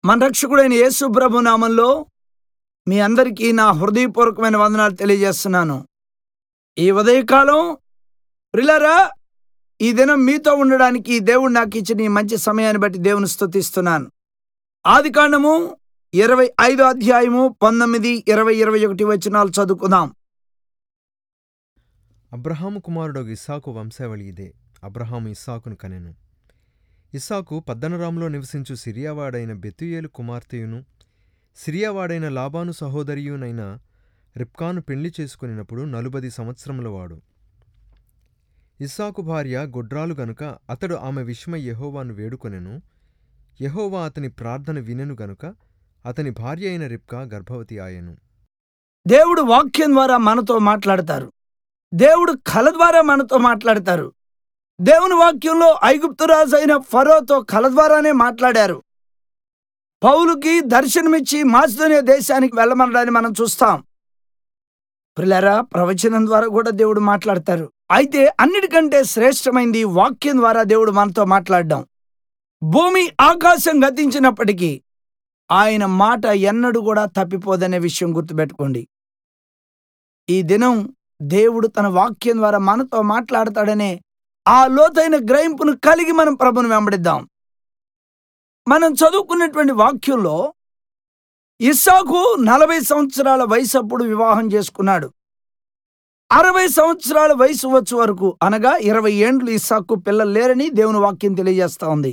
మన రక్షకుడైన యేసు ప్రభు నామంలో మీ అందరికీ నా హృదయపూర్వకమైన వందనాలు తెలియజేస్తున్నాను ఈ ఉదయకాలం ప్రిలరా ఈ దినం మీతో ఉండడానికి దేవుడు నాకు ఇచ్చిన ఈ మంచి సమయాన్ని బట్టి దేవుని స్తుతిస్తున్నాను ఆది కాండము ఇరవై ఐదో అధ్యాయము పంతొమ్మిది ఇరవై ఇరవై ఒకటి వచనాలు చదువుకుందాం అబ్రహాము కుమారుడగు ఇస్సాకు వంశావళి ఇదే అబ్రహాము ఇస్సాకును కనెను ఇస్సాకు పద్దనరాములో నివసించు సిరియావాడైన బెతుయేలు కుమార్తెయును సిరియావాడైన లాబాను సహోదరియునైన రిప్కాను పెళ్లి చేసుకునినప్పుడు నలుబది సంవత్సరముల వాడు ఇస్సాకు భార్య గొడ్రాలు గనుక అతడు ఆమె విషయమై యెహోవాను వేడుకొనెను యెహోవా అతని ప్రార్థన వినెను గనుక అతని భార్య అయిన రిప్కా గర్భవతి ఆయెను దేవుడు వాక్యం ద్వారా మనతో మాట్లాడతారు దేవుడు కళ ద్వారా మనతో మాట్లాడతారు దేవుని వాక్యంలో ఐగుప్తు రాజు అయిన ఫరోతో కళ ద్వారానే మాట్లాడారు పౌలుకి దర్శనమిచ్చి మాసిదోనియా దేశానికి వెళ్ళమనడాన్ని మనం చూస్తాం పిల్లరా ప్రవచనం ద్వారా కూడా దేవుడు మాట్లాడతారు అయితే అన్నిటికంటే శ్రేష్టమైంది వాక్యం ద్వారా దేవుడు మనతో మాట్లాడడం భూమి ఆకాశం గతించినప్పటికీ ఆయన మాట ఎన్నడూ కూడా తప్పిపోదనే విషయం గుర్తుపెట్టుకోండి ఈ దినం దేవుడు తన వాక్యం ద్వారా మనతో మాట్లాడతాడనే ఆ లోతైన గ్రహింపును కలిగి మనం ప్రభుని వెంబడిద్దాం మనం చదువుకున్నటువంటి వాక్యంలో ఇస్సాకు నలభై సంవత్సరాల వయసు అప్పుడు వివాహం చేసుకున్నాడు అరవై సంవత్సరాల వయసు వచ్చే వరకు అనగా ఇరవై ఏండ్లు ఇస్సాకు పిల్లలు లేరని దేవుని వాక్యం తెలియజేస్తా ఉంది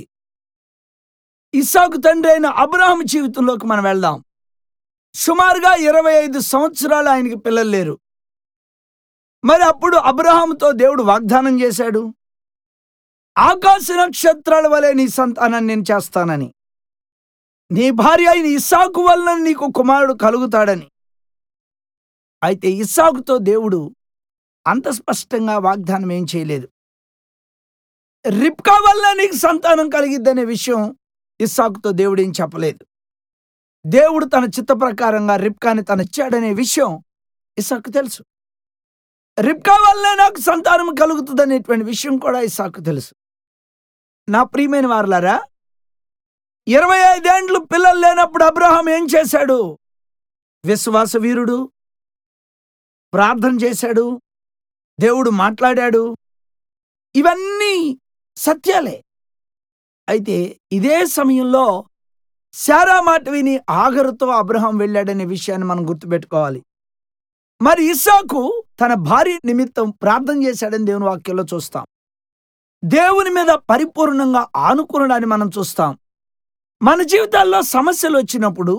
ఇస్సాకు తండ్రి అయిన అబ్రహాం జీవితంలోకి మనం వెళ్దాం సుమారుగా ఇరవై ఐదు సంవత్సరాలు ఆయనకి పిల్లలు లేరు మరి అప్పుడు అబ్రహాంతో దేవుడు వాగ్దానం చేశాడు ఆకాశ నక్షత్రాల వలె నీ సంతానాన్ని నేను చేస్తానని నీ భార్య అయిన ఇస్సాకు వలన నీకు కుమారుడు కలుగుతాడని అయితే ఇస్సాకుతో దేవుడు అంత స్పష్టంగా వాగ్దానం ఏం చేయలేదు రిప్కా వల్ల నీకు సంతానం కలిగిద్దనే విషయం ఇస్సాకుతో దేవుడు ఏం చెప్పలేదు దేవుడు తన చిత్త ప్రకారంగా రిప్కాని తనచ్చాడనే విషయం ఇస్సాకు తెలుసు రిప్కా వల్లే నాకు సంతానం కలుగుతుందనేటువంటి విషయం కూడా ఇస్సాకు తెలుసు నా ప్రియమైన వారలారా ఇరవై ఐదేండ్లు పిల్లలు లేనప్పుడు అబ్రహాం ఏం చేశాడు విశ్వాస వీరుడు ప్రార్థన చేశాడు దేవుడు మాట్లాడాడు ఇవన్నీ సత్యాలే అయితే ఇదే సమయంలో శారా మాట విని ఆగరుతో అబ్రహాం వెళ్ళాడనే విషయాన్ని మనం గుర్తుపెట్టుకోవాలి మరి ఇస్సాకు తన భార్య నిమిత్తం ప్రార్థన చేశాడని దేవుని వాక్యంలో చూస్తాం దేవుని మీద పరిపూర్ణంగా ఆనుకునడాన్ని మనం చూస్తాం మన జీవితాల్లో సమస్యలు వచ్చినప్పుడు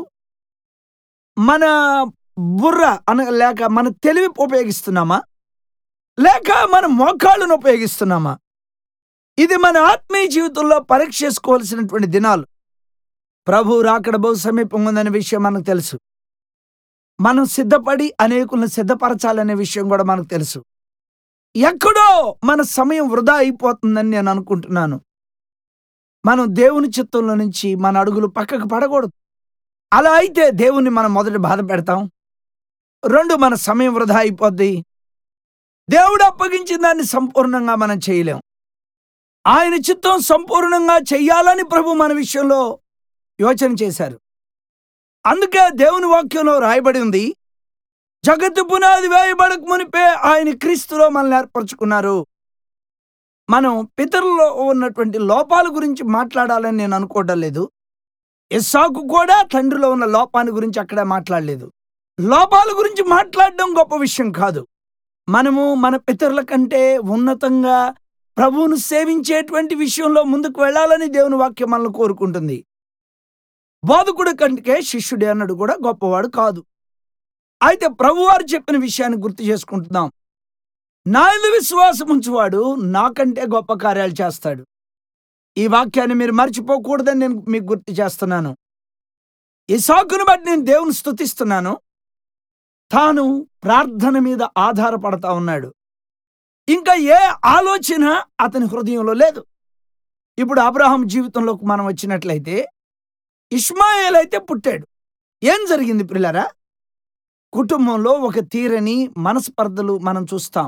మన బుర్ర అన లేక మన తెలివి ఉపయోగిస్తున్నామా లేక మన మోకాళ్ళను ఉపయోగిస్తున్నామా ఇది మన ఆత్మీయ జీవితంలో పరీక్ష చేసుకోవాల్సినటువంటి దినాలు ప్రభు రాకడ బహు సమీపం ఉందనే విషయం మనకు తెలుసు మనం సిద్ధపడి అనేకులను సిద్ధపరచాలనే విషయం కూడా మనకు తెలుసు ఎక్కడో మన సమయం వృధా అయిపోతుందని నేను అనుకుంటున్నాను మనం దేవుని చిత్తంలో నుంచి మన అడుగులు పక్కకు పడకూడదు అలా అయితే దేవుని మనం మొదట బాధ పెడతాం రెండు మన సమయం వృధా అయిపోద్ది దేవుడు అప్పగించిన దాన్ని సంపూర్ణంగా మనం చేయలేం ఆయన చిత్తం సంపూర్ణంగా చెయ్యాలని ప్రభు మన విషయంలో యోచన చేశారు అందుకే దేవుని వాక్యంలో రాయబడి ఉంది జగత్తు పునాది వేయబడక మునిపే ఆయన క్రీస్తులో మనల్ని ఏర్పరచుకున్నారు మనం పితరుల్లో ఉన్నటువంటి లోపాల గురించి మాట్లాడాలని నేను అనుకోవడం లేదు ఇస్సాకు కూడా తండ్రిలో ఉన్న లోపాన్ని గురించి అక్కడ మాట్లాడలేదు లోపాల గురించి మాట్లాడడం గొప్ప విషయం కాదు మనము మన పితరుల కంటే ఉన్నతంగా ప్రభువును సేవించేటువంటి విషయంలో ముందుకు వెళ్ళాలని దేవుని వాక్యం మనల్ని కోరుకుంటుంది బోధకుడు కంటే శిష్యుడే అన్నాడు కూడా గొప్పవాడు కాదు అయితే ప్రభువారు చెప్పిన విషయాన్ని గుర్తు చేసుకుంటున్నాం నా ఇల్లు విశ్వాసం ఉంచువాడు నాకంటే గొప్ప కార్యాలు చేస్తాడు ఈ వాక్యాన్ని మీరు మర్చిపోకూడదని నేను మీకు గుర్తు చేస్తున్నాను ఈ సాకును బట్టి నేను దేవుని స్తుతిస్తున్నాను తాను ప్రార్థన మీద ఆధారపడతా ఉన్నాడు ఇంకా ఏ ఆలోచన అతని హృదయంలో లేదు ఇప్పుడు అబ్రహాం జీవితంలోకి మనం వచ్చినట్లయితే ఇష్మాయేల్ అయితే పుట్టాడు ఏం జరిగింది పిల్లరా కుటుంబంలో ఒక తీరని మనస్పర్ధలు మనం చూస్తాం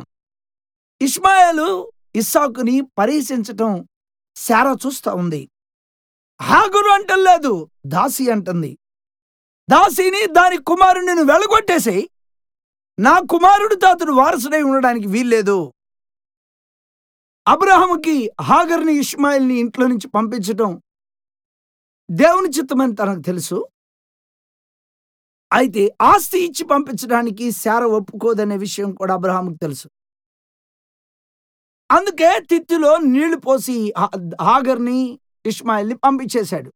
ఇష్మాయేలు ఇస్సాకుని పరీక్షించటం శారా చూస్తా ఉంది హాగరు అంటలేదు దాసి అంటుంది దాసిని దాని కుమారుని నువ్వు వెళ్ళగొట్టేసి నా కుమారుడితో అతడు వారసుడై ఉండడానికి వీల్లేదు అబ్రహాముకి హాగర్ని ఇష్మాయిల్ని ఇంట్లో నుంచి పంపించటం దేవుని చిత్తమని తనకు తెలుసు అయితే ఆస్తి ఇచ్చి పంపించడానికి శార ఒప్పుకోదనే విషయం కూడా అబ్రహాముకు తెలుసు అందుకే తిత్తిలో నీళ్లు పోసి హా- హాగర్ని ఇష్మాయిల్ని పంపించేశాడు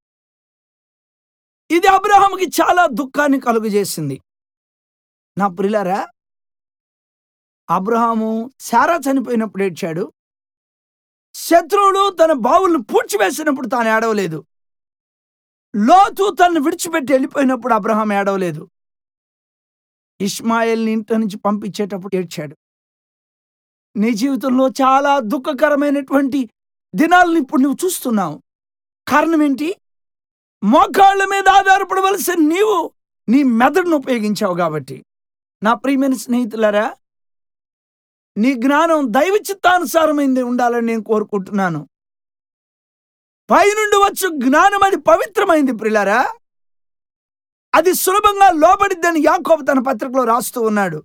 ఇది అబ్రహాముకి చాలా దుఃఖాన్ని కలుగజేసింది నా ప్రిలారా అబ్రహాము శారా చనిపోయినప్పుడు ఏడ్చాడు శత్రువులు తన బావులను పూడ్చివేసినప్పుడు తాను ఏడవలేదు లోతు తనను విడిచిపెట్టి వెళ్ళిపోయినప్పుడు అబ్రహాం ఏడవలేదు ఇష్మాయిల్ని ఇంటి నుంచి పంపించేటప్పుడు ఏడ్చాడు నీ జీవితంలో చాలా దుఃఖకరమైనటువంటి దినాలను ఇప్పుడు నువ్వు చూస్తున్నావు కారణం ఏంటి మోకాళ్ళ మీద ఆధారపడవలసిన నీవు నీ మెదడును ఉపయోగించావు కాబట్టి నా ప్రియమైన స్నేహితులారా నీ జ్ఞానం దైవ చిత్తానుసారమైంది ఉండాలని నేను కోరుకుంటున్నాను పైనుండి వచ్చు జ్ఞానం అది పవిత్రమైంది ప్రిలారా అది సులభంగా లోబడిద్దని యాకోబు తన పత్రికలో రాస్తూ ఉన్నాడు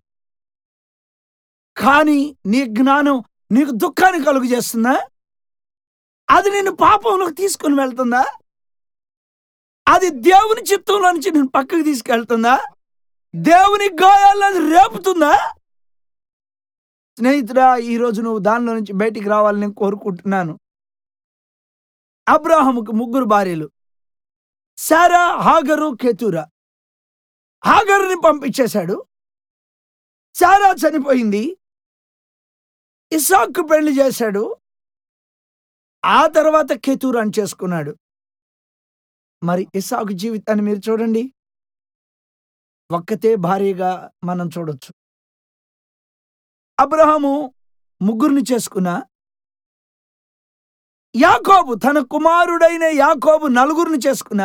కానీ నీ జ్ఞానం నీకు దుఃఖాన్ని కలుగు చేస్తుందా అది నిన్ను పాపంలోకి తీసుకుని వెళ్తుందా అది దేవుని చిత్తంలో నుంచి నేను పక్కకు తీసుకెళ్తుందా దేవుని గాయాలను రేపుతుందా స్నేహితుడా ఈరోజు నువ్వు దానిలో నుంచి బయటికి రావాలని నేను కోరుకుంటున్నాను అబ్రాహముకు ముగ్గురు భార్యలు సారా హాగరు కేతురా హాగరుని పంపించేశాడు సారా చనిపోయింది ఇసాక్కు పెళ్లి చేశాడు ఆ తర్వాత కెతూరాన్ని చేసుకున్నాడు మరి ఇసాకు జీవితాన్ని మీరు చూడండి ఒక్కతే భార్యగా మనం చూడొచ్చు అబ్రహాము ముగ్గురిని చేసుకున్న యాకోబు తన కుమారుడైన యాకోబు నలుగురిని చేసుకున్న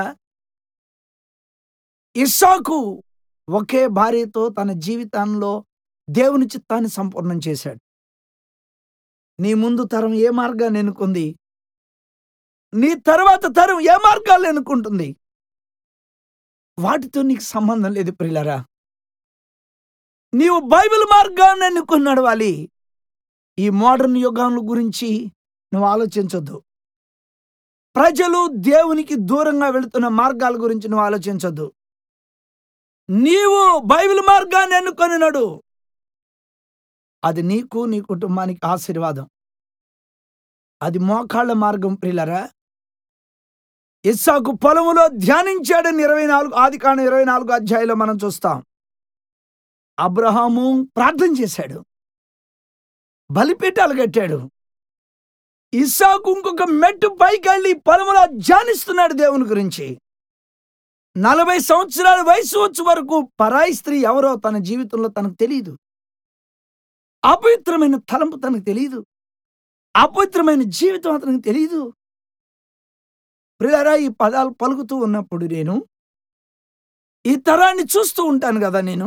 ఇస్సాకు ఒకే భార్యతో తన జీవితంలో దేవుని చిత్తాన్ని సంపూర్ణం చేశాడు నీ ముందు తరం ఏ మార్గాన్ని ఎన్నుకుంది నీ తర్వాత తరం ఏ మార్గాలు ఎన్నుకుంటుంది వాటితో నీకు సంబంధం లేదు ప్రియులరా నీవు బైబిల్ మార్గాన్ని ఎన్నుకుని నడవాలి ఈ మోడర్న్ యుగాల గురించి నువ్వు ఆలోచించొద్దు ప్రజలు దేవునికి దూరంగా వెళుతున్న మార్గాల గురించి నువ్వు ఆలోచించొద్దు నీవు బైబిల్ మార్గాన్ని ఎన్నుకొని నడు అది నీకు నీ కుటుంబానికి ఆశీర్వాదం అది మోకాళ్ళ మార్గం ప్రియులరా ఇస్సాకు పొలములో ధ్యానించాడని ఇరవై నాలుగు ఆది కాండ ఇరవై నాలుగు అధ్యాయంలో మనం చూస్తాం అబ్రహాము ప్రార్థన చేశాడు బలిపీఠాలు కట్టాడు ఇస్సాకు ఇంకొక మెట్టు పైకి వెళ్ళి పొలములో ధ్యానిస్తున్నాడు దేవుని గురించి నలభై సంవత్సరాల వయసు వచ్చే వరకు పరాయి స్త్రీ ఎవరో తన జీవితంలో తనకు తెలియదు అపవిత్రమైన తలంపు తనకు తెలియదు అపవిత్రమైన జీవితం అతనికి తెలియదు ప్రియారా ఈ పదాలు పలుకుతూ ఉన్నప్పుడు నేను ఈ తరాన్ని చూస్తూ ఉంటాను కదా నేను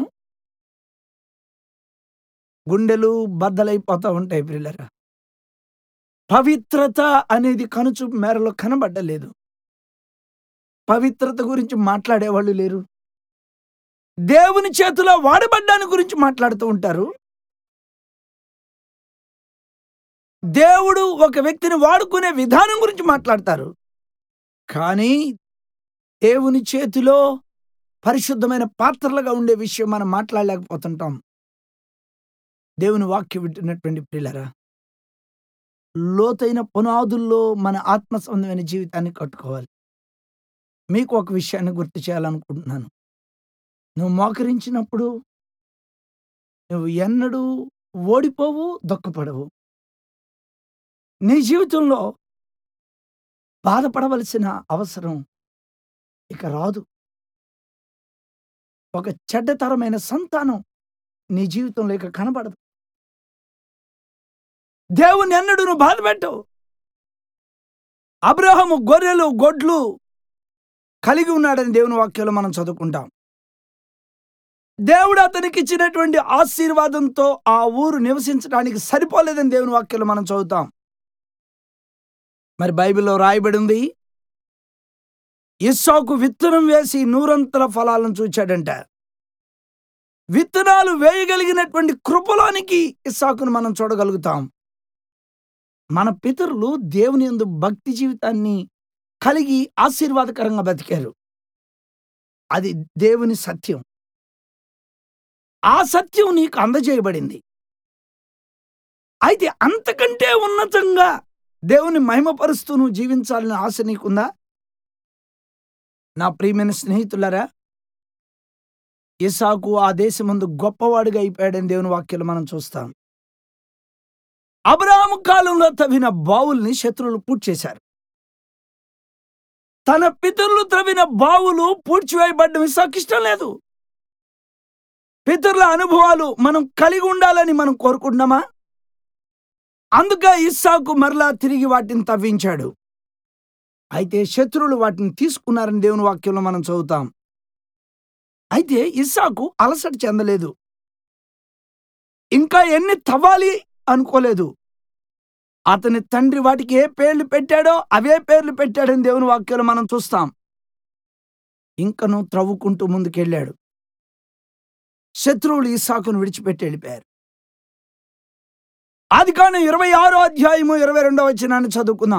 గుండెలు బద్దలైపోతూ ఉంటాయి ప్రియులరా పవిత్రత అనేది కనుచూపు మేరలో కనబడ్డలేదు పవిత్రత గురించి మాట్లాడేవాళ్ళు లేరు దేవుని చేతిలో వాడబడ్డాని గురించి మాట్లాడుతూ ఉంటారు దేవుడు ఒక వ్యక్తిని వాడుకునే విధానం గురించి మాట్లాడతారు కానీ దేవుని చేతిలో పరిశుద్ధమైన పాత్రలుగా ఉండే విషయం మనం మాట్లాడలేకపోతుంటాం దేవుని వాక్యం వింటున్నటువంటి పిల్లరా లోతైన పునాదుల్లో మన ఆత్మ సంబంధమైన జీవితాన్ని కట్టుకోవాలి మీకు ఒక విషయాన్ని గుర్తు చేయాలనుకుంటున్నాను నువ్వు మోకరించినప్పుడు నువ్వు ఎన్నడూ ఓడిపోవు దుఃఖపడవు నీ జీవితంలో బాధపడవలసిన అవసరం ఇక రాదు ఒక చెడ్డతరమైన సంతానం నీ జీవితంలో ఇక కనబడదు దేవుని ఎన్నడూ నువ్వు బాధపెట్టవు అబ్రహము గొర్రెలు గొడ్లు కలిగి ఉన్నాడని దేవుని వాక్యంలో మనం చదువుకుంటాం దేవుడు అతనికి ఇచ్చినటువంటి ఆశీర్వాదంతో ఆ ఊరు నివసించడానికి సరిపోలేదని దేవుని వాక్యంలో మనం చదువుతాం మరి బైబిల్లో రాయబడి ఉంది ఇస్సాకు విత్తనం వేసి నూరంతల ఫలాలను చూచాడంట విత్తనాలు వేయగలిగినటువంటి కృపలోనికి ఇస్సాకును మనం చూడగలుగుతాం మన పితరులు దేవుని యందు భక్తి జీవితాన్ని కలిగి ఆశీర్వాదకరంగా బతికారు అది దేవుని సత్యం ఆ సత్యం నీకు అందజేయబడింది అయితే అంతకంటే ఉన్నతంగా దేవుని మహిమపరుస్తూ నువ్వు జీవించాలని ఆశ నీకుందా నా ప్రియమైన స్నేహితులరా ఇసాకు ఆ దేశమందు గొప్పవాడిగా అయిపోయాడని దేవుని వాక్యాలు మనం చూస్తాం అబ్రాహాము కాలంలో తవ్విన బావుల్ని శత్రువులు పూడ్చేశారు తన పితరులు త్రవిన బావులు పూడ్చివేయబడ్డం ఇసాకు ఇష్టం లేదు పితరుల అనుభవాలు మనం కలిగి ఉండాలని మనం కోరుకుంటున్నామా అందుకే ఇస్సాకు మరలా తిరిగి వాటిని తవ్వించాడు అయితే శత్రువులు వాటిని తీసుకున్నారని దేవుని వాక్యంలో మనం చదువుతాం అయితే ఇస్సాకు అలసట చెందలేదు ఇంకా ఎన్ని తవ్వాలి అనుకోలేదు అతని తండ్రి వాటికి ఏ పేర్లు పెట్టాడో అవే పేర్లు పెట్టాడని దేవుని వాక్యాలు మనం చూస్తాం ఇంకను త్రవ్వుకుంటూ ముందుకెళ్ళాడు శత్రువులు ఇస్సాకును విడిచిపెట్టి వెళ్ళిపోయారు ఆది కాను ఇరవై ఆరో అధ్యాయము ఇరవై రెండో వచ్చినాన్ని చదువుకుందాం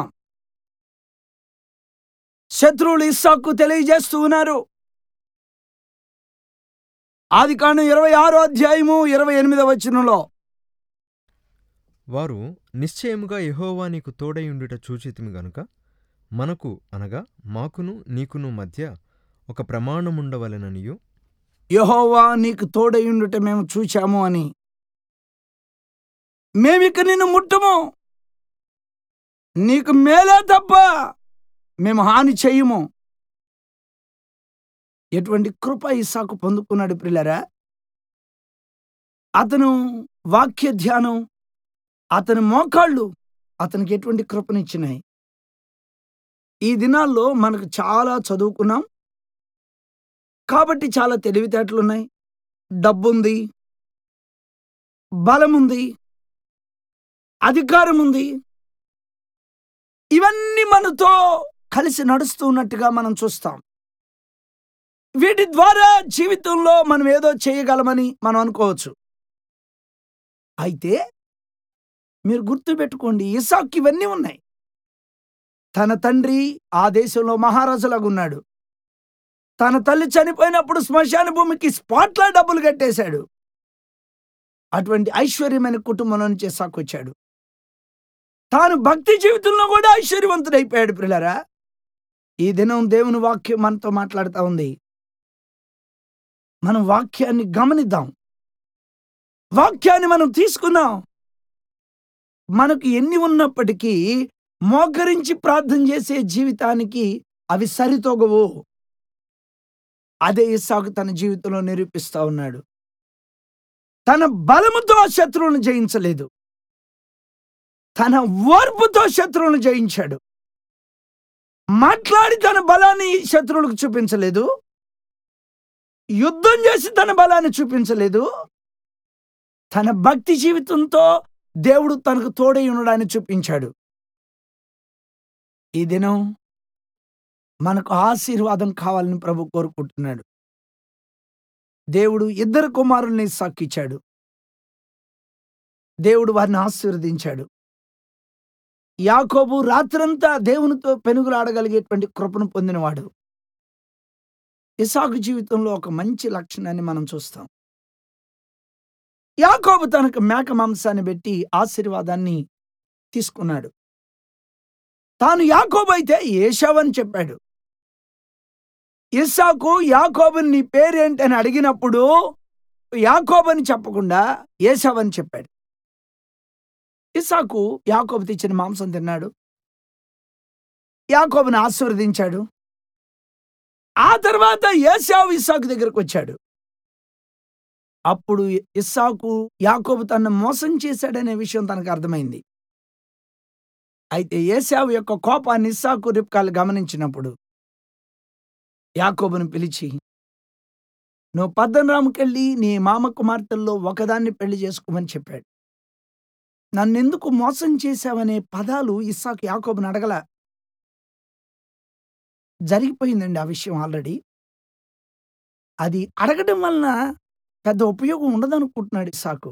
శత్రువులు ఇస్సాకు తెలియజేస్తూ ఉన్నారు ఆది కాను ఇరవై ఆరో అధ్యాయము ఇరవై ఎనిమిదో వచనంలో వారు నిశ్చయముగా యెహోవా నీకు తోడైయుండుట చూచితిమి గనుక మనకు అనగా మాకును నీకును మధ్య ఒక ప్రమాణముండవలెననియు యెహోవా నీకు తోడయుండుట మేము చూచాము అని మేమిక నిన్ను ముట్టము నీకు మేలే తప్ప మేము హాని చెయ్యము ఎటువంటి కృప ఇసాకు పొందుకున్నాడు పిల్లరా అతను వాక్య ధ్యానం అతని మోకాళ్ళు అతనికి ఎటువంటి కృపనిచ్చినాయి ఈ దినాల్లో మనకు చాలా చదువుకున్నాం కాబట్టి చాలా తెలివితేటలున్నాయి డబ్బుంది బలముంది అధికారం ఉంది ఇవన్నీ మనతో కలిసి నడుస్తూ ఉన్నట్టుగా మనం చూస్తాం వీటి ద్వారా జీవితంలో మనం ఏదో చేయగలమని మనం అనుకోవచ్చు అయితే మీరు గుర్తుపెట్టుకోండి ఇసాక్ ఇవన్నీ ఉన్నాయి తన తండ్రి ఆ దేశంలో మహారాజులాగా ఉన్నాడు తన తల్లి చనిపోయినప్పుడు శ్మశాన భూమికి స్పాట్లా డబ్బులు కట్టేశాడు అటువంటి ఐశ్వర్యమైన కుటుంబంలో నుంచి ఇసాకు వచ్చాడు తాను భక్తి జీవితంలో కూడా ఐశ్వర్యవంతుడైపోయాడు పిల్లరా ఈ దినం దేవుని వాక్యం మనతో మాట్లాడుతూ ఉంది మనం వాక్యాన్ని గమనిద్దాం వాక్యాన్ని మనం తీసుకుందాం మనకు ఎన్ని ఉన్నప్పటికీ మోకరించి ప్రార్థన చేసే జీవితానికి అవి సరితోగవు అదే ఇస్సాకు తన జీవితంలో నిరూపిస్తా ఉన్నాడు తన బలముతో ఆ శత్రువులను జయించలేదు తన ఓర్పుతో శత్రువులను జయించాడు మాట్లాడి తన బలాన్ని శత్రువులకు చూపించలేదు యుద్ధం చేసి తన బలాన్ని చూపించలేదు తన భక్తి జీవితంతో దేవుడు తనకు తోడై ఉండడాన్ని చూపించాడు ఈ దినం మనకు ఆశీర్వాదం కావాలని ప్రభు కోరుకుంటున్నాడు దేవుడు ఇద్దరు కుమారుల్ని సాక్కిచ్చాడు దేవుడు వారిని ఆశీర్వదించాడు యాకోబు రాత్రంతా దేవునితో పెనుగులాడగలిగేటువంటి కృపను పొందినవాడు ఇసాకు జీవితంలో ఒక మంచి లక్షణాన్ని మనం చూస్తాం యాకోబు తనకు మేక మాంసాన్ని పెట్టి ఆశీర్వాదాన్ని తీసుకున్నాడు తాను యాకోబు అయితే ఏషావు అని చెప్పాడు ఇస్సాకు యాకోబుని నీ పేరేంటి అని అడిగినప్పుడు యాకోబు అని చెప్పకుండా ఏసావు అని చెప్పాడు ఇస్సాకు యాకోబు తెచ్చిన మాంసం తిన్నాడు యాకోబుని ఆశీర్వదించాడు ఆ తర్వాత ఏసావు ఇస్సాకు దగ్గరకు వచ్చాడు అప్పుడు ఇస్సాకు యాకోబు తనను మోసం చేశాడనే విషయం తనకు అర్థమైంది అయితే ఏసావు యొక్క కోపాన్ని ఇస్సాకు రిప్కాలు గమనించినప్పుడు యాకోబును పిలిచి నువ్వు పద్దనరాముకెళ్ళి నీ మామ కుమార్తెల్లో ఒకదాన్ని పెళ్లి చేసుకోమని చెప్పాడు నన్నెందుకు మోసం చేశావనే పదాలు ఇస్సాకు యాకోబుని అడగల జరిగిపోయిందండి ఆ విషయం ఆల్రెడీ. అది అడగడం వలన పెద్ద ఉపయోగం ఉండదనుకుంటున్నాడు ఇస్సాకు.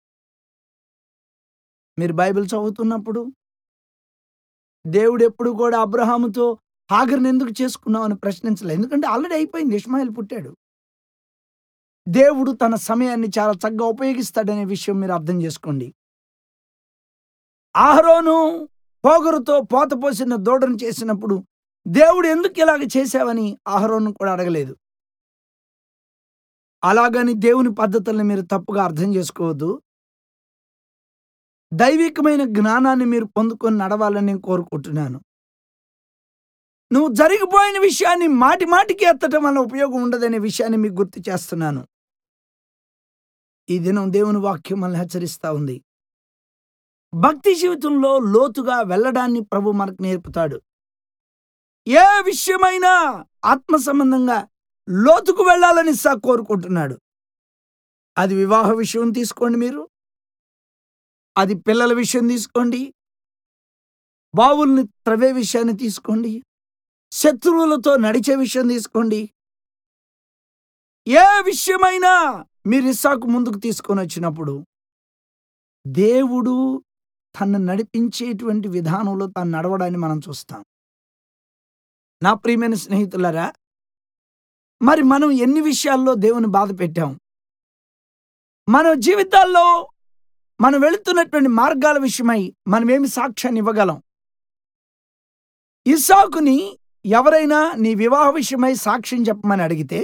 మీరు బైబిల్ చదువుతున్నప్పుడు దేవుడెప్పుడు కూడా అబ్రహాముతో హాగరుని ఎందుకు చేసుకున్నావు అని ప్రశ్నించలే. ఎందుకంటే ఆల్రెడీ అయిపోయింది. ఇష్మాయేల్ పుట్టాడు. దేవుడు తన సమయాన్ని చాలా చక్కగా ఉపయోగిస్తాడనే విషయం మీరు అర్థం చేసుకోండి. అహరోను పోగరుతో పోత పోసిన దూడను చేసినప్పుడు దేవుడు ఎందుకు ఇలాగ చేశావని అహరోను కూడా అడగలేదు. అలాగని దేవుని పద్ధతుల్ని మీరు తప్పుగా అర్థం చేసుకోవద్దు. దైవికమైన జ్ఞానాన్ని మీరు పొందుకొని నడవాలని నేను కోరుకుంటున్నాను. నువ్వు జరిగిపోయిన విషయాన్ని మాటి మాటికి ఎత్తటం వల్ల ఉపయోగం ఉండదనే విషయాన్ని మీకు గుర్తు చేస్తున్నాను. ఈ దినం దేవుని వాక్యం మనల్ని హెచ్చరిస్తా ఉంది. భక్తి జీవితంలో లోతుగా వెళ్ళడాన్ని ప్రభు మనకు నేర్పుతాడు. ఏ విషయమైనా ఆత్మ సంబంధంగా లోతుకు వెళ్ళాలని ఇస్సాకు కోరుకుంటున్నాడు. అది వివాహ విషయం తీసుకోండి మీరు. అది పిల్లల విషయం తీసుకోండి. బావుల్ని త్రవ్వే విషయాన్ని తీసుకోండి. శత్రువులతో నడిచే విషయం తీసుకోండి. ఏ విషయమైనా మీరు ఇస్సాకు ముందుకు తీసుకొని వచ్చినప్పుడు దేవుడు తనను నడిపించేటువంటి విధానంలో తాను నడవడాన్ని మనం చూస్తాం. నా ప్రియమైన స్నేహితులారా మరి మనం ఎన్ని విషయాల్లో దేవుని బాధ పెట్టాం. మన జీవితాల్లో మనం వెళుతున్నటువంటి మార్గాల విషయమై మనమేమి సాక్ష్యాన్ని ఇవ్వగలం. ఇస్సాకుని ఎవరైనా నీ వివాహ విషయమై సాక్ష్యం చెప్పమని అడిగితే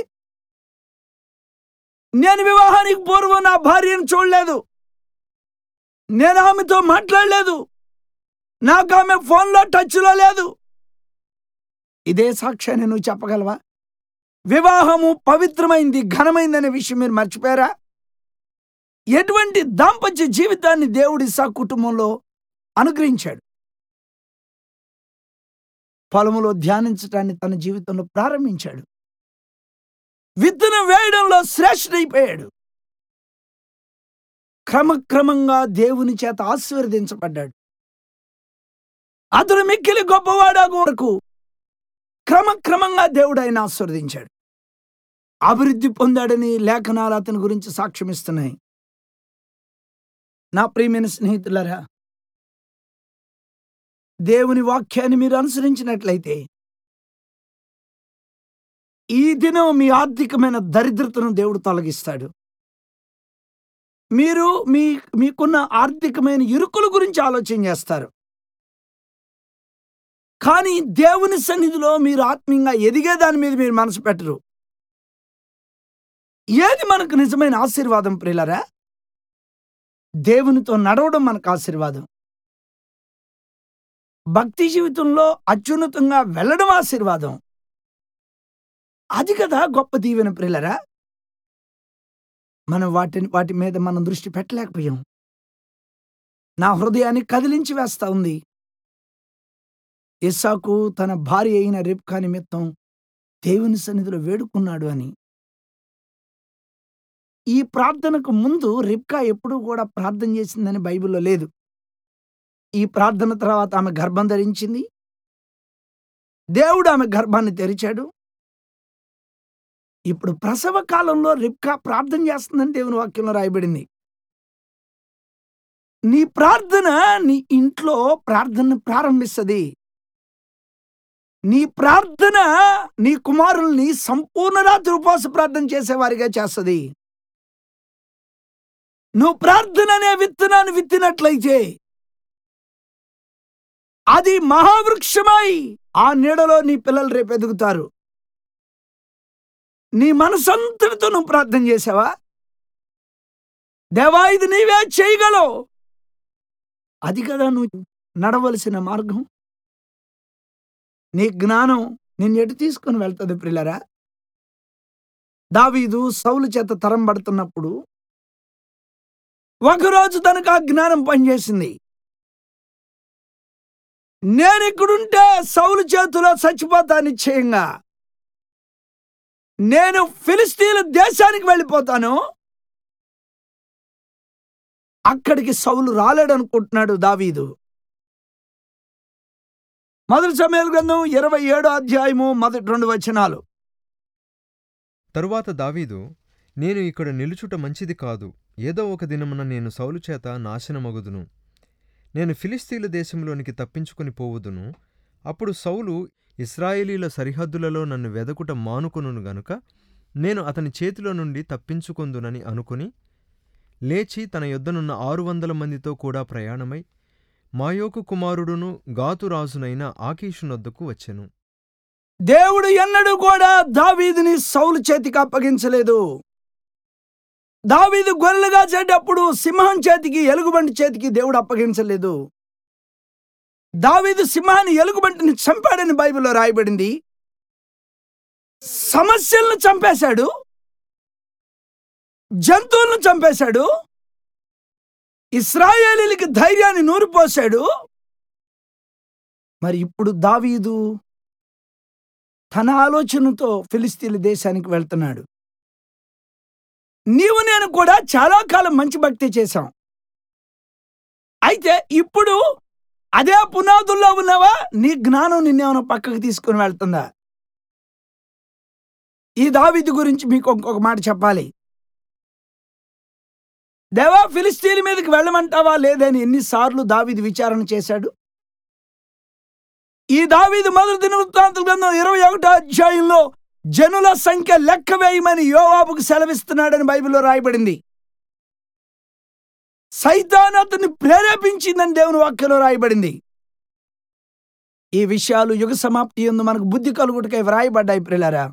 నేను వివాహానికి పూర్వం నా భార్యను చూడలేదు. నేను ఆమెతో మాట్లాడలేదు. నాకు ఆమె ఫోన్లో టచ్లో లేదు. ఇదే సాక్ష్యాన్ని నువ్వు చెప్పగలవా? వివాహము పవిత్రమైంది, ఘనమైందనే విషయం మీరు మర్చిపోయారా? ఎటువంటి దాంపత్య జీవితాన్ని దేవుడు ఇస్సాకు కుటుంబంలో అనుగ్రహించాడు. పొలములో ధ్యానించటాన్ని తన జీవితంలో ప్రారంభించాడు. విత్తనం వేయడంలో శ్రేష్ఠుడైపోయాడు. క్రమక్రమంగా దేవుని చేత ఆశీర్వదించబడ్డాడు. అతడు మిక్కిలి గొప్పవాడాగు వరకు క్రమక్రమంగా దేవుడు ఆయన ఆశీర్వదించాడు. అభివృద్ధి పొందాడని లేఖనాలు అతని గురించి సాక్ష్యమిస్తున్నాయి. నా ప్రియమైన స్నేహితులారా దేవుని వాక్యాన్ని మీరు అనుసరించినట్లయితే ఈ దినం మీ ఆర్థికమైన దరిద్రతను దేవుడు తొలగిస్తాడు. మీరు మీ మీకున్న ఆర్థికమైన ఇరుకుల గురించి ఆలోచన చేస్తారు. కానీ దేవుని సన్నిధిలో మీరు ఆత్మీయంగా ఎదిగే దాని మీద మీరు మనసు పెట్టరు. ఏది మనకు నిజమైన ఆశీర్వాదం ప్రియులారా? దేవునితో నడవడం మనకు ఆశీర్వాదం. భక్తి జీవితంలో అత్యున్నతంగా వెళ్ళడం ఆశీర్వాదం. అది కదా గొప్ప దీవెన ప్రియులారా. మనం వాటిని వాటి మీద మనం దృష్టి పెట్టలేకపోయాం. నా హృదయాన్ని కదిలించి వేస్తా ఉంది. ఇస్సాకు తన భార్య అయిన రిబ్కా నిమిత్తం దేవుని సన్నిధిలో వేడుకున్నాడు అని. ఈ ప్రార్థనకు ముందు రిబ్కా ఎప్పుడూ కూడా ప్రార్థన చేసిందని బైబిల్‌లో లేదు. ఈ ప్రార్థన తర్వాత ఆమె గర్భం ధరించింది. దేవుడు ఆమె గర్భాన్ని తెరిచాడు. ఇప్పుడు ప్రసవ కాలంలో రిబ్కా ప్రార్థన చేస్తుందని దేవుని వాక్యంలో రాయబడింది. నీ ప్రార్థన నీ ఇంట్లో ప్రార్థనను ప్రారంభిస్తది. నీ ప్రార్థన నీ కుమారుల్ని సంపూర్ణ రాత్రి ఉపవాస ప్రార్థన చేసేవారిగా చేస్తది. నువ్వు ప్రార్థన అనే విత్తనాన్ని విత్తినట్లయితే అది మహావృక్షమై ఆ నీడలో నీ పిల్లలు రేపు ఎదుగుతారు. నీ మనసంతటితో నువ్వు ప్రార్థన చేసావా? దేవా ఇది నీవే చేయగలవు. అది కదా నువ్వు నడవలసిన మార్గం. నీ జ్ఞానం నిన్నెటు తీసుకొని వెళ్తది ప్రియులారా? దావీదు సౌలు చేత తరం పడుతున్నప్పుడు ఒకరోజు తనకు ఆ జ్ఞానం పనిచేసింది. నేనిక్కడుంటే సౌలు చేతిలో చచ్చిపోతా నిశ్చయంగా. నేను ఫిలిస్తీన్ల దేశానికి వెళ్ళిపోతాను. అక్కడికి సౌలు రాలేడనుకుంటున్నాడు దావీదు. మొదటి సమయాల గ్రంథం ఇరవై ఏడో అధ్యాయము మొదటి రెండు వచనాలు తరువాత దావీదు నేను ఇక్కడ నిలుచుట మంచిది కాదు ఏదో ఒక దినమున నేను సౌలు చేత నాశనమగుదును నేను ఫిలిస్తీన్ల దేశంలోనికి తప్పించుకొని పోవుదును అప్పుడు సౌలు ఇస్రాయేలీల సరిహద్దులలో నన్ను వెదకుట మానుకొనును గనుక నేను అతని చేతిలో నుండి తప్పించుకొందునని అనుకుని లేచి తన యొద్దనున్న ఆరు వందల మందితో కూడా ప్రయాణమై మాయోకు కుమారుడును గాతురాజునైన ఆకీషునొద్దకు వచ్చెను దేవుడు ఎన్నడూ కూడా దావీదుని సౌలు చేతికి అప్పగించలేదు దావీదు గొర్రెలుగా చేటప్పుడు సింహం చేతికి ఎలుగుబంటి చేతికి దేవుడు అప్పగించలేదు దావీదు సింహాన్ని ఎలుగుబంటిని చంపాడని బైబిల్లో రాయబడింది సమస్యలను చంపేశాడు జంతువులను చంపేశాడు ఇస్రాయేలీలకి ధైర్యాన్ని నూరిపోశాడు మరి ఇప్పుడు దావీదు తన ఆలోచనతో ఫిలిస్తీన్ల దేశానికి వెళ్తున్నాడు నీవు నేను కూడా చాలా కాలం మంచి భక్తి చేశాం అయితే ఇప్పుడు అదే పునాదుల్లో ఉన్నావా నీ జ్ఞానం నిన్నేమైనా పక్కకు తీసుకుని వెళ్తుందా ఈ దావీదు గురించి మీకు ఇంకొక మాట చెప్పాలి దేవా ఫిలిస్తీన్ మీదకి వెళ్ళమంటావా లేదని ఎన్నిసార్లు దావీదు విచారణ చేశాడు ఈ దావీదు మొదటి దినవృత్తాంతుల గ్రంథం ఇరవై ఒకటో అధ్యాయంలో జనుల సంఖ్య లెక్క వేయమని యోవాబుకు సెలవిస్తున్నాడని బైబిల్లో రాయబడింది సైతాన్ అతన్ని ప్రేరేపించిందని దేవుని వాక్యంలో రాయబడింది ఈ విషయాలు యుగ సమాప్తి ఎందు మనకు బుద్ధి కలుగుటకై వ్రాయబడ్డాయి ప్రిలారా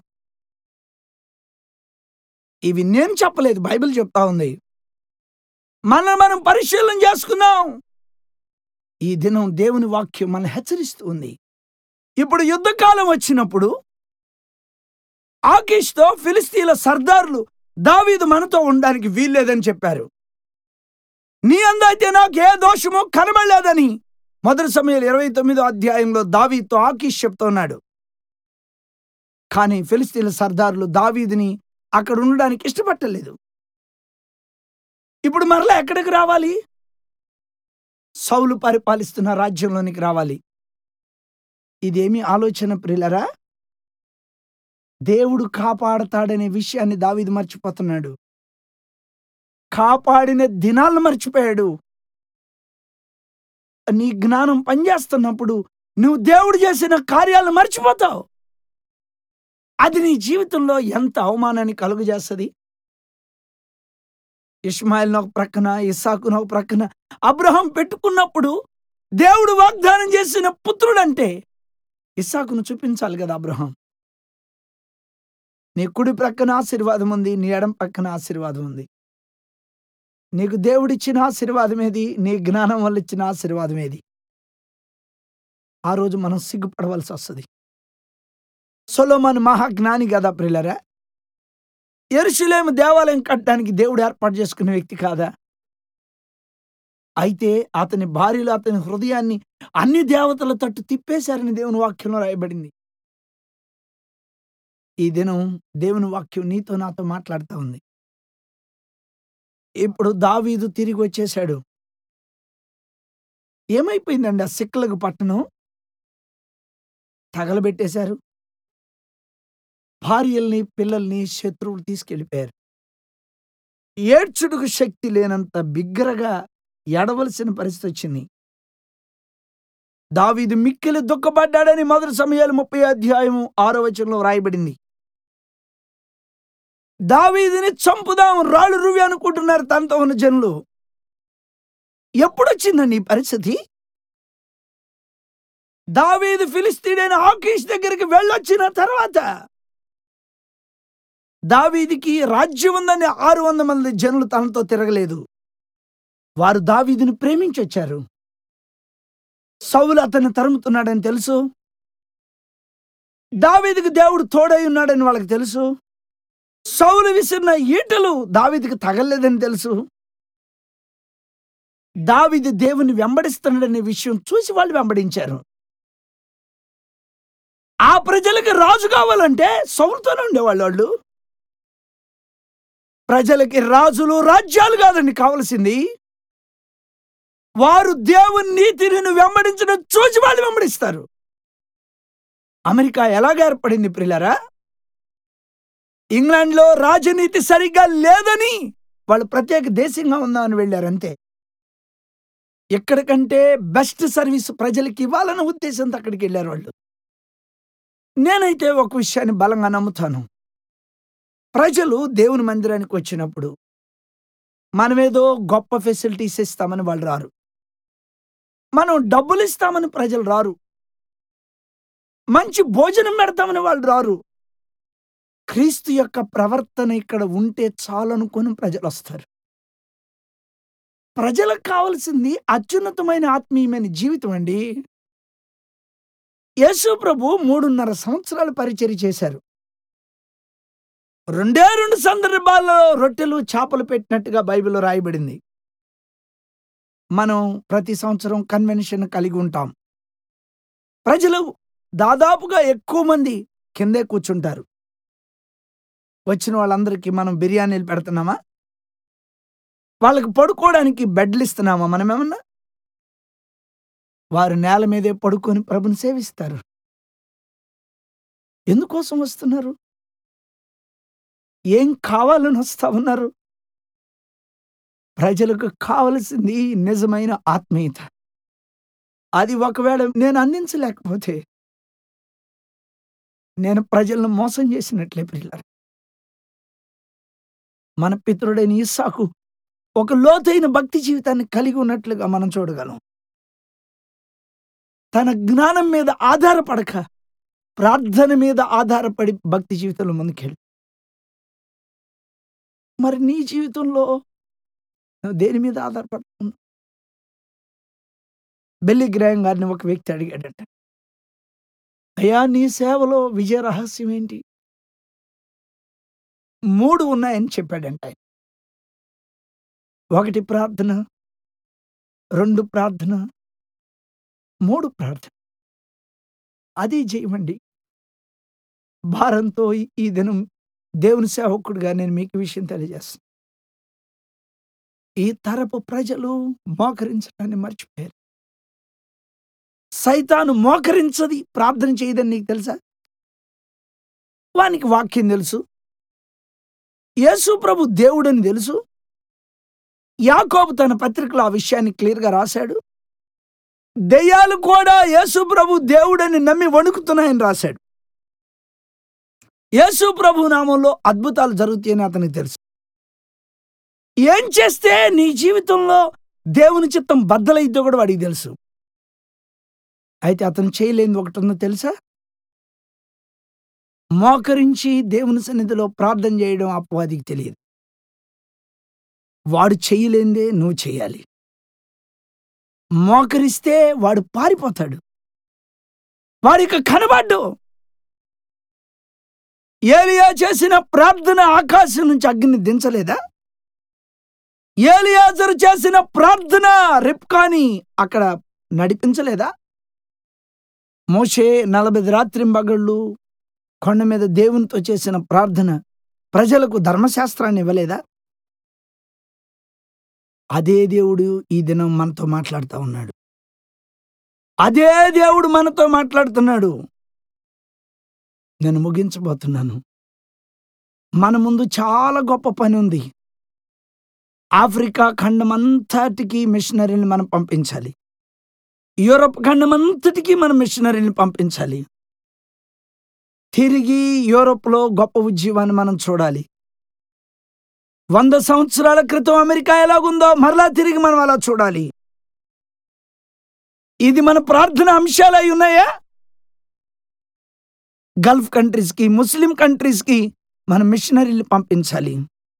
ఇవి నేను చెప్పలేదు బైబిల్ చెప్తా ఉంది మనం మనం పరిశీలన చేసుకున్నాం ఈ దినం దేవుని వాక్యం మనల్ని హెచ్చరిస్తూ ఉంది ఇప్పుడు యుద్ధకాలం వచ్చినప్పుడు ఆకీష్తో ఫిలిస్తీన్ల సర్దార్లు దావీదు మనతో ఉండడానికి వీల్లేదని చెప్పారు నీ అందైతే నాకు ఏ దోషమో కనబడలేదని మొదటి సమయంలో ఇరవై తొమ్మిదో అధ్యాయంలో దావీతో ఆకీష్ చెప్తున్నాడు కానీ ఫిలిస్తీన్ల సర్దారులు దావీదుని అక్కడ ఉండడానికి ఇష్టపట్టలేదు ఇప్పుడు మరలా ఎక్కడికి రావాలి సౌలు పరిపాలిస్తున్న రాజ్యంలోనికి రావాలి ఇదేమి ఆలోచన ప్రిలరా దేవుడు కాపాడతాడనే విషయాన్ని దావీదు మర్చిపోతున్నాడు కాపాడిన దినాలను మర్చిపోయాడు నీ జ్ఞానం పనిచేస్తున్నప్పుడు నువ్వు దేవుడు చేసిన కార్యాలను మర్చిపోతావు అది నీ జీవితంలో ఎంత అవమానాన్ని కలుగు చేస్తుంది ఇస్మాయిల్ ఒక ప్రక్కన ఇస్సాకును ఒక ప్రక్కన అబ్రహం పెట్టుకున్నప్పుడు దేవుడు వాగ్దానం చేసిన పుత్రుడంటే ఇస్సాకును చూపించాలి కదా అబ్రహం నీ కుడి ప్రక్కన ఆశీర్వాదం ఉంది నీ ఎడం పక్కన ఆశీర్వాదం ఉంది నీకు దేవుడిచ్చిన ఆశీర్వాదం ఏది నీ జ్ఞానం వల్ల ఇచ్చిన ఆశీర్వాదం ఏది ఆ రోజు మనం సిగ్గుపడవలసి వస్తుంది సొలోమన్ మహాజ్ఞాని కదా ప్రిల్లరా ఎరుషులేము దేవాలయం కట్టడానికి దేవుడు ఏర్పాటు చేసుకున్న వ్యక్తి కాదా అయితే అతని భార్యలు అతని హృదయాన్ని అన్ని దేవతల తట్టు తిప్పేశారని దేవుని వాక్యంలో రాయబడింది ఈ దినం దేవుని వాక్యం నీతో నాతో మాట్లాడుతూ ఉంది ఇప్పుడు దావీదు తిరిగి వచ్చేశాడు ఏమైపోయిందండి ఆ సిక్కలకు పట్టణం తగలబెట్టేశారు భార్యల్ని పిల్లల్ని శత్రువులు తీసుకెళ్ళిపోయారు ఏడ్చుడుకు శక్తి లేనంత బిగ్గరగా ఎడవలసిన పరిస్థితి వచ్చింది దావీదు మిక్కిలి దుఃఖపడ్డాడని మొదటి సమయాలు ముప్పై అధ్యాయము ఆరో వచనంలో వ్రాయబడింది దావీదుని చంపుదాం రాళ్ళు రువి అనుకుంటున్నారు తనతో ఉన్న జనులు ఎప్పుడొచ్చిందండి ఈ పరిస్థితి దావీదు ఫిలిస్తీడైన ఆకీష్ దగ్గరికి వెళ్ళొచ్చిన తర్వాత దావీదికి రాజ్యం ఉందని ఆరు వందల మంది జనులు తనతో తిరగలేదు వారు దావీదుని ప్రేమించి వచ్చారు సౌలు అతన్ని తరుముతున్నాడని తెలుసు దావీదికి దేవుడు తోడై ఉన్నాడని వాళ్ళకి తెలుసు సౌలు విసిరిన ఈటలు దావీదికి తగలలేదని తెలుసు దావీదు దేవుని వెంబడిస్తున్నాడనే విషయం చూసి వాళ్ళు వెంబడించారు ఆ ప్రజలకి రాజు కావాలంటే సౌలుతోనే ఉండేవాళ్ళు వాళ్ళు ప్రజలకి రాజులు రాజ్యాలు కాదండి కావలసింది వారు దేవుని నీతిని వెంబడించడం చూసి వాళ్ళు వెంబడిస్తారు అమెరికా ఎలాగ ఏర్పడింది ప్రిలరా ఇంగ్లాండ్లో రాజనీతి సరిగ్గా లేదని వాళ్ళు ప్రత్యేక దేశంగా ఉందామని వెళ్ళారు అంతే ఎక్కడికంటే బెస్ట్ సర్వీస్ ప్రజలకి ఇవ్వాలన్న ఉద్దేశంతో అక్కడికి వెళ్ళారు వాళ్ళు నేనైతే ఒక విషయాన్ని బలంగా నమ్ముతాను ప్రజలు దేవుని మందిరానికి వచ్చినప్పుడు మనమేదో గొప్ప ఫెసిలిటీస్ ఇస్తామని వాళ్ళు రారు మనం డబ్బులు ఇస్తామని ప్రజలు రారు మంచి భోజనం పెడతామని వాళ్ళు రారు క్రీస్తు యొక్క ప్రవర్తన ఇక్కడ ఉంటే చాలు అనుకుని ప్రజలు వస్తారు ప్రజలకు కావలసింది అత్యున్నతమైన ఆత్మీయమైన జీవితం అండి యేసు ప్రభు మూడున్నర సంవత్సరాలు పరిచర్య చేశారు రెండే రెండు సందర్భాల్లో రొట్టెలు చేపలు పెట్టినట్టుగా బైబిల్లో రాయబడింది మనం ప్రతి సంవత్సరం కన్వెన్షన్ కలిగి ఉంటాం ప్రజలు దాదాపుగా ఎక్కువ మంది కిందే కూర్చుంటారు వచ్చిన వాళ్ళందరికీ మనం బిర్యానీలు పెడుతున్నామా వాళ్ళకి పడుకోవడానికి బెడ్లు ఇస్తున్నామా మనం ఏమన్నా వారు నేల మీదే పడుకొని ప్రభుని సేవిస్తారు ఎందుకోసం వస్తున్నారు ఏం కావాలని వస్తా ఉన్నారు ప్రజలకు కావలసింది నిజమైన ఆత్మీయత అది ఒకవేళ నేను అందించలేకపోతే నేను ప్రజలను మోసం చేసినట్లే పిల్లలు మన పితృడైన ఇస్సాకు ఒక లోతైన భక్తి జీవితాన్ని కలిగి ఉన్నట్లుగా మనం చూడగలం తన జ్ఞానం మీద ఆధారపడక ప్రార్థన మీద ఆధారపడి భక్తి జీవితంలో ముందుకెళ్ళి మరి నీ జీవితంలో నువ్వు దేని మీద ఆధారపడుతున్నావు బెల్లి గ్రహం గారిని ఒక వ్యక్తి అడిగాడట అయ్యా నీ సేవలో విజయ రహస్యం ఏంటి మూడు ఉన్నాయని చెప్పాడంట ఆయన ఒకటి ప్రార్థన రెండు ప్రార్థన మూడు ప్రార్థన అది చేయమండి భారంతో ఈ- ఈ దినం దేవుని సేవకుడిగా నేను మీకు ఈ విషయం తెలియజేస్తాను ఈ తరపు ప్రజలు మోకరించడాన్ని మర్చిపోయారు సైతాను మోకరించది ప్రార్థన చేయదని నీకు తెలుసా వానికి వాక్యం తెలుసు యేసు ప్రభు దేవుడని తెలుసు యాకోబు తన పత్రికలో ఆ విషయాన్ని క్లియర్గా రాశాడు దెయ్యాలు కూడా యేసు ప్రభు దేవుడని నమ్మి వణుకుతున్నాయని రాశాడు యేసు ప్రభు నామంలో అద్భుతాలు జరుగుతాయని అతనికి తెలుసు ఏం చేస్తే నీ జీవితంలో దేవుని చిత్తం బద్దలైద్దో కూడా వాడికి తెలుసు అయితే అతను చేయలేనిది ఒకటి ఉందో తెలుసా మోకరించి దేవుని సన్నిధిలో ప్రార్థన చేయడం అపవాదికి తెలియదు వాడు చేయలేందే నువ్వు చేయాలి మోకరిస్తే వాడు పారిపోతాడు వాడికి కనబడ్డు ఏలియా చేసిన ప్రార్థన ఆకాశం నుంచి అగ్ని దించలేదా ఏలియాజరు చేసిన ప్రార్థన రిప్కాని అక్కడ నడిపించలేదా మోషే నలభై రాత్రింబగళ్ళు కొండ మీద దేవునితో చేసిన ప్రార్థన ప్రజలకు ధర్మశాస్త్రాన్ని ఇవ్వలేదా అదే దేవుడు ఈ దినం మనతో మాట్లాడుతూ ఉన్నాడు అదే దేవుడు మనతో మాట్లాడుతున్నాడు నేను ముగించబోతున్నాను మన ముందు చాలా గొప్ప పని ఉంది ఆఫ్రికా ఖండం అంతటికి మిషనరీని మనం పంపించాలి యూరప్ ఖండం అంతటికి మనం మిషనరీని పంపించాలి తిరిగి యూరోప్లో గొప్ప ఉద్యమాన్ని మనం చూడాలి వంద సంవత్సరాల క్రితం అమెరికా ఎలాగుందో మరలా తిరిగి మనం అలా చూడాలి ఇది మన ప్రార్థన అంశాలు అయి ఉన్నాయా గల్ఫ్ కంట్రీస్కి ముస్లిం కంట్రీస్కి మనం మిషనరీలు పంపించాలి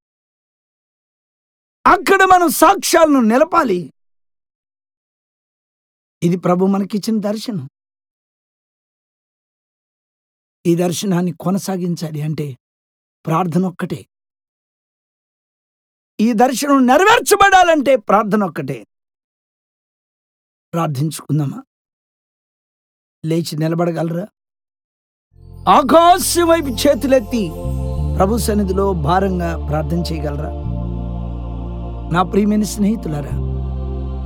అక్కడ మనం సాక్ష్యాలను నిలపాలి ఇది ప్రభు మనకిచ్చిన దర్శనం ఈ దర్శనాన్ని కొనసాగించాలి అంటే ప్రార్థన ఒక్కటే ఈ దర్శనం నెరవేర్చబడాలంటే ప్రార్థన ఒక్కటే ప్రార్థించుకుందామా లేచి నిలబడగలరా ఆకాశం వైపు చేతులెత్తి ప్రభు సన్నిధిలో భారంగా ప్రార్థన చేయగలరా నా ప్రియమైన స్నేహితులారా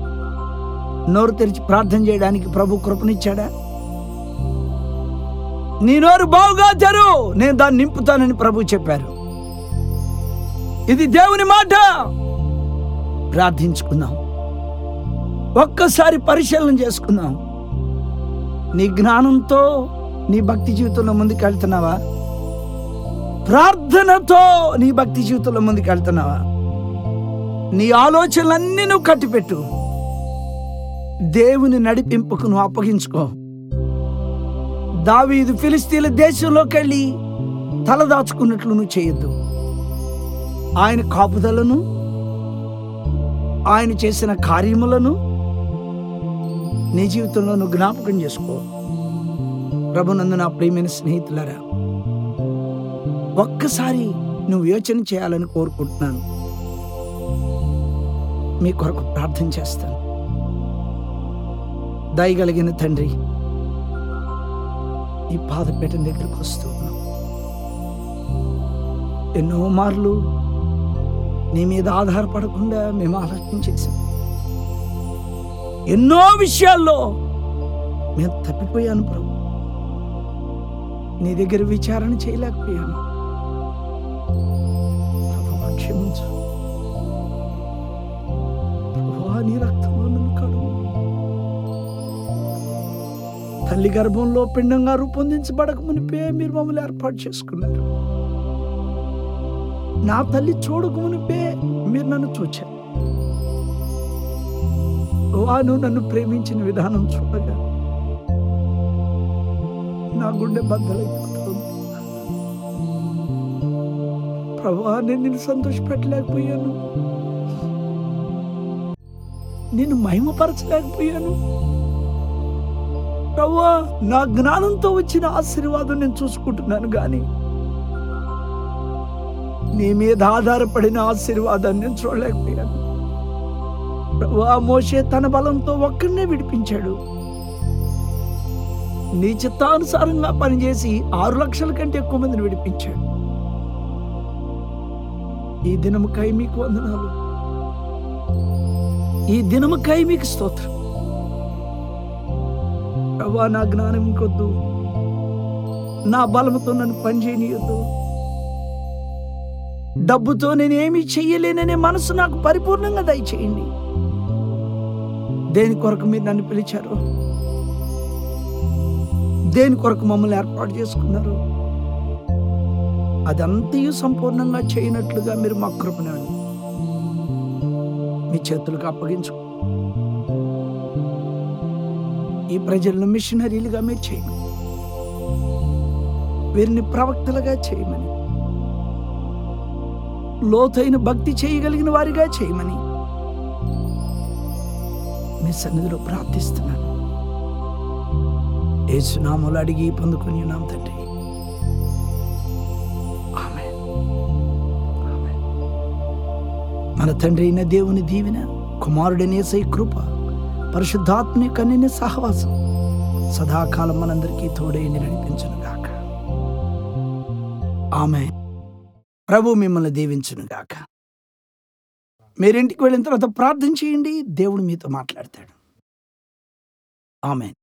నోరు తెరిచి ప్రార్థన చేయడానికి ప్రభు కృపనిచ్చాడా నీ నోరు బావుగా తెరు నేను దాన్ని నింపుతానని ప్రభు చెప్పారు ఇది దేవుని మాట ప్రార్థించుకుందాం ఒక్కసారి పరిశీలన చేసుకుందాం నీ జ్ఞానంతో నీ భక్తి జీవితంలో ముందుకు వెళ్తున్నావా ప్రార్థనతో నీ భక్తి జీవితంలో ముందుకు వెళ్తున్నావా నీ ఆలోచనలన్నీ నువ్వు కట్టిపెట్టు దేవుని నడిపింపుకు నువ్వు అప్పగించుకో దావీదు ఫిలిస్తీన్ల దేశంలోకి వెళ్ళి తలదాచుకున్నట్లు నువ్వు చేయొద్దు ఆయన కాపుదలను ఆయన చేసిన కార్యములను నీ జీవితంలో నువ్వు జ్ఞాపకం చేసుకో ప్రభునందు నా ప్రియమైన స్నేహితులారా ఒక్కసారి నువ్వు యోచన చేయాలని కోరుకుంటున్నాను మీ కొరకు ప్రార్థన చేస్తాను దయగలిగిన తండ్రి ఈ పాదపీఠం దగ్గరకు వస్తూ ఉన్నాం ఎన్నో మార్లు నీ మీద ఆధారపడకుండా మేము ఆలోచన చేశాం ఎన్నో విషయాల్లో మేము తప్పిపోయాను ప్రభు నీ దగ్గర విచారణ చేయలేకపోయాను ప్రభువా, క్షమించు ప్రభువా, నీ రక్తంలో నన్ను కడుగు తల్లి గర్భంలో పిండంగా రూపొందించబడక మునిపే మీరు మమ్మల్ని ఏర్పాటు చేసుకున్నారు నా తల్లి చూడక మునిపే మీరు నన్ను చూచారు వాను నన్ను ప్రేమించిన విధానం చూడగా నా గుండె బద్దలైపోతుంది ప్రభా నేను నిన్ను సంతోషపెట్టలేకపోయాను నిన్ను మహిమపరచలేకపోయాను ప్రభా నా జ్ఞానంతో వచ్చిన ఆశీర్వాదం నేను చూసుకుంటున్నాను కానీ నీ మీద ఆధారపడిన ఆశీర్వాదాన్ని నేను చూడలేకపోయాను ప్రభా మోషే తన బలంతో ఒక్కడనే విడిపించాడు నీ చిత్తానుసారంగా పనిచేసి ఆరు లక్షల కంటే ఎక్కువ మందిని విడిపించాడు ఈ దినముకై మీకు వందనాలు ఈ దినముకై మీకు స్తోత్రం ప్రభా నా జ్ఞానం ఇంకొద్దు నా బలముతో నన్ను పనిచేయనీయొద్దు డబ్బుతో నేనేమి చెయ్యలేననే మనసు నాకు పరిపూర్ణంగా దయచేయండి దేని కొరకు మీరు నన్ను పిలిచారు దేని కొరకు మమ్మల్ని ఏర్పాటు చేసుకున్నారు అదంతయు సంపూర్ణంగా చేయనట్లుగా మీరు మా కృపణండి మీ చేతులకు అప్పగించు ఈ ప్రజలను మిషనరీలుగా మీరు చేయమని వీరిని ప్రవక్తలుగా చేయమని లోతైన భక్తి చేయగలిగిన వారిగా చేయమని మీ సన్నిధిలో ప్రార్థిస్తున్నాను ఏసునామలు అడిగి పొందుకుని ఉన్నాం తండ్రి ఆమేన్. ఆమేన్. మన తండ్రి అయిన దేవుని దీవెన కుమారుడైన యేసయ్య కృప పరిశుద్ధాత్మని కన్నిన సహవాసం సదాకాలం మనందరికీ తోడై నడిపించును గాక ఆమె ప్రభు మిమ్మల్ని దీవించును గాక మీరింటికి వెళ్ళిన తర్వాత ప్రార్థన చేయండి దేవుడు మీతో మాట్లాడతాడు ఆమె